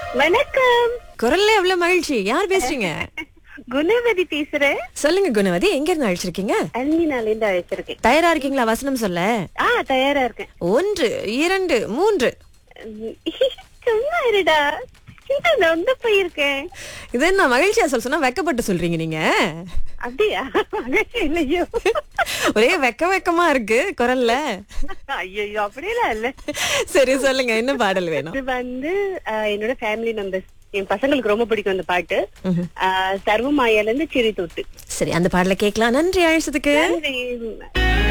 வணக்கம் குரல்ல எவ்வளவு மகிழ்ச்சி யார் பேசுறீங்க குணவதி பேசுறேன் சொல்லுங்க குணவதி எங்க இருந்து அழைச்சிருக்கீங்க அல்மினால இருந்து அழைச்சிருக்கேன் தயாரா இருக்கீங்களா வசனம் சொல்ல ஆ தயாரா இருக்கேன் ஒன்று இரண்டு மூன்று உம், சும்மா இருடா இந்த நொந்து போயிருக்கேன் இது என்ன மகிழ்ச்சியா சொல்ல சொன்னா வெக்கப்பட்டு சொல்றீங்க நீங்க அப்படியா மகிழ்ச்சி இல்லையோ ஒரே வெக்க வெக்கமா இருக்கு குரல்ல ஐயோ அப்படியெல்லாம் இல்ல சரி சொல்லுங்க என்ன பாடல் வேணும் இது வந்து ஆ, என்னோட ஃபேமிலி மெம்பர்ஸ் என் பசங்களுக்கு ரொம்ப பிடிக்கும் அந்த பாட்டு ஆ, சர்வமாயால இருந்து சிரி தொட்டு சரி அந்த பாடலை கேட்கலாம் நன்றி அழைச்சதுக்கு நன்றி